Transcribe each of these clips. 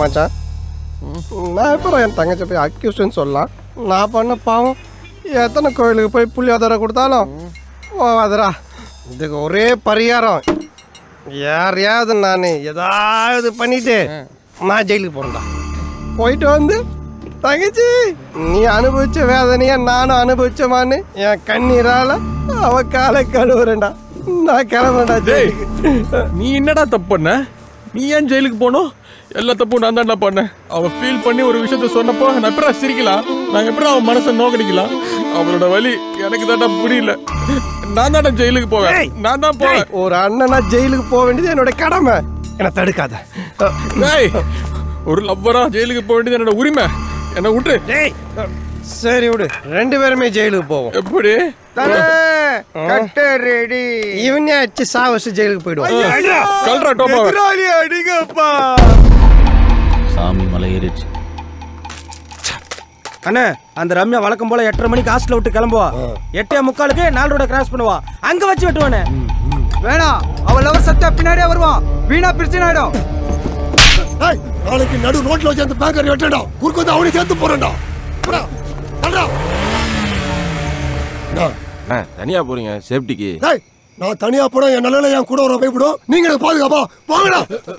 மச்சான் நான் எப்போ என் தங்கச்சி போய் அக்யூஸ்டுன்னு சொல்லலாம் நான் பண்ண பாவம் எத்தனை கோயிலுக்கு போய் புள்ளியோதரை கொடுத்தாலும் போவாதரா இதுக்கு ஒரே பரிகாரம் யாரையாவது நான் ஏதாவது பண்ணிட்டு நான் ஜெயிலுக்கு போகிறேன்டா போயிட்டு வந்து தங்கச்சி நீ அனுபவிச்ச வேதனைய நானும் அனுபவிச்சமான்னு என் கண்ணீரால அவ காலை கழுவுறேன்டா நான் கிளம்புறேன்டா ஜெயிலுக்கு நீ என்னடா தப்பு பண்ண நீ ஏன் ஜெயிலுக்கு போகணும் எல்லா தப்பும் நான் தான்டா பண்ணேன் அவ ஃபீல் பண்ணி ஒரு விஷயத்த சொன்னப்போ நான் எப்படா சிரிக்கலாம் நான் எப்படா அவன் மனசை நோக்கடிக்கலாம் அவளோட வலி எனக்கு தான்டா புரியல நான் தான்டா ஜெயிலுக்கு போவேன் நான் தான் போவேன் ஒரு அண்ணனா ஜெயிலுக்கு போக வேண்டியது என்னோட கடமை என்னை தடுக்காத டேய் ஒரு லவ்வரா ஜெயிலுக்கு போக வேண்டியது என்னோட உரிமை என்ன விட்டு டேய் சரி விடு ரெண்டு பேருமே ஜெயிலுக்கு போவோம் எப்படி கட்டு ரெடி இவனே அடிச்சு சாவச்சு ஜெயிலுக்கு போயிடுவான் கல்றா டோப்பாவை அடிங்கப்பா சாமி மலை ஏறிச்சு அண்ணே அந்த ரம்யா வழக்கம் போல எட்டரை மணிக்கு ஹாஸ்டல் விட்டு கிளம்புவா எட்டே முக்காலுக்கு நாலு ரோட கிராஸ் பண்ணுவா அங்க வச்சு வெட்டுவானே வேணாம் அவள் லவர் சத்தா பின்னாடியே வருவான் வீணா பிரச்சனை ஆயிடும் நாளைக்கு நடு ரோட்ல வச்சு அந்த பேக்கர் வெட்டடா குறுக்கு வந்து அவனையும் சேர்த்து போறேன்டா போடா, தள்ளுடா. என்ன? தனியா போறீங்க சேஃப்டிக்கு டேய், நான் தனியா போட என் நல்ல என் கூட வர பயப்படும் நீங்க எனக்கு பாதுகாப்பா போங்கடா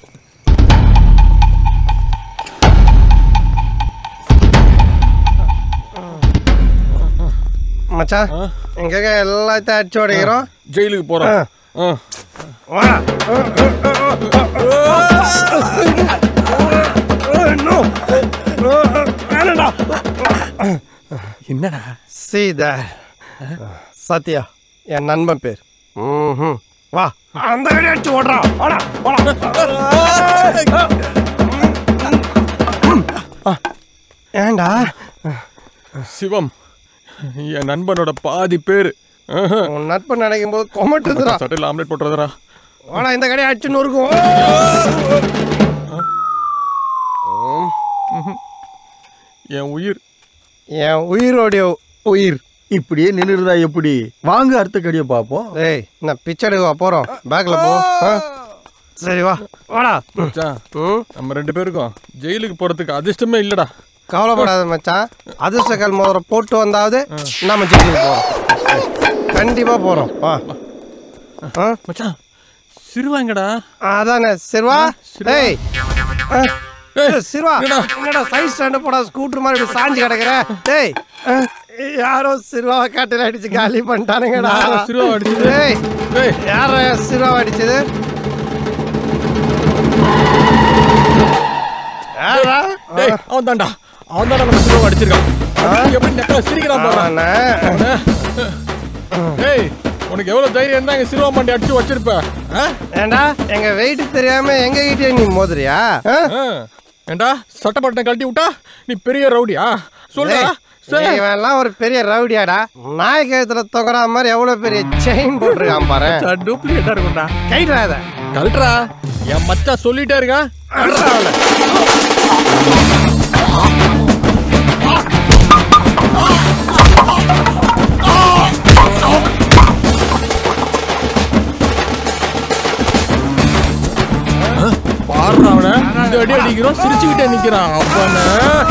மச்சான் எங்க எல்லாத்தையும் அடிச்சு உடைக்கிறோம் ஜெயிலுக்கு போறோம் ஆ. வா என்னடா சீதா சத்யா என் நண்பன் பேர் ம்ஹும். வா அந்த கடி அடிச்சு ஓடுறா வாடா வாடா ஏண்டா சிவம் என் நண்பனோட பாதி பேரு ஆஹா. உன் நட்பு நினைக்கும் போது கொமட்டுதுடா சட்டையில் ஆம்லெட் போட்டுறதுடா வாடா இந்த கடையை அடிச்சு நொறுக்கும் என் உயிர் என் உயிரோடைய உயிர் இப்படியே நின்றுதா எப்படி வாங்க அடுத்த கடியை பார்ப்போம் ஏய் நான் பிச்சை எடுக்க போறோம் பேக்ல போ ஆ? சரி வா வாடா மச்சான் ம் நம்ம ரெண்டு பேருக்கும் ஜெயிலுக்கு போறதுக்கு அதிர்ஷ்டமே இல்லடா கவலைப்படாத மச்சான் அதிர்ஷ்டக்கல் மோதிரம் போட்டு வந்தாவது நம்ம ஜெயிலுக்கு போறோம் கண்டிப்பா போறோம் வா ஆ? மச்சான் சிறுவாங்கடா அதானே சிறுவா சிறுவா. ஏய் ஆ, ஏய், சிறுவா என்னடா? என்னடா சைஸ் ஸ்டாண்டு போடா ஸ்கூட்டர் மாதிரி இப்படி சாஞ்சு கிடக்குற டேய் ஆ, யாரோ சிறுவாவை காட்டில அடிச்சு காலி பண்ணிட்டானுங்கடா யாரோ சிறுவாவை அடிச்சது? டேய் டேய் யார சிறுவாவை அடிச்சது யாரா டேய் அவன் தான்டா அவன் தான்டா நம்ம சிறுவை அடிச்சிருக்கான் எப்படி நெக்கல சிரிக்கிறான் பாரு அவன டேய் உனக்கு எவ்வளவு தைரியம் இருந்தா எங்க சிறுவா மாண்டி அடிச்சு வச்சிருப்ப ஆ? ஏண்டா எங்க வெயிட் தெரியாம எங்க கிட்டே நீ மோதுறியா ஆ? ஆ. ஏண்டா சட்டப்பட்டனை கழட்டி விட்டா நீ பெரிய ரவுடியா சொல்றா டேய், சரி. இவன்லாம் ஒரு பெரிய ரவுடியாடா நாய் கழுத்துல தொங்குற மாதிரி எவ்வளவு பெரிய செயின் போட்டிருக்கான் பாரு மச்சான், டூப்ளிகேட்டா இருக்கும்டா கைட்ரா இத கல்றா என் மச்சான் சொல்லிட்டே இருக்கான் அட்ரா அவனை. பாடுறான் அவனை இந்த அடி அடிக்கிறோம் சிரிச்சுக்கிட்டே நிக்கிறான் அவன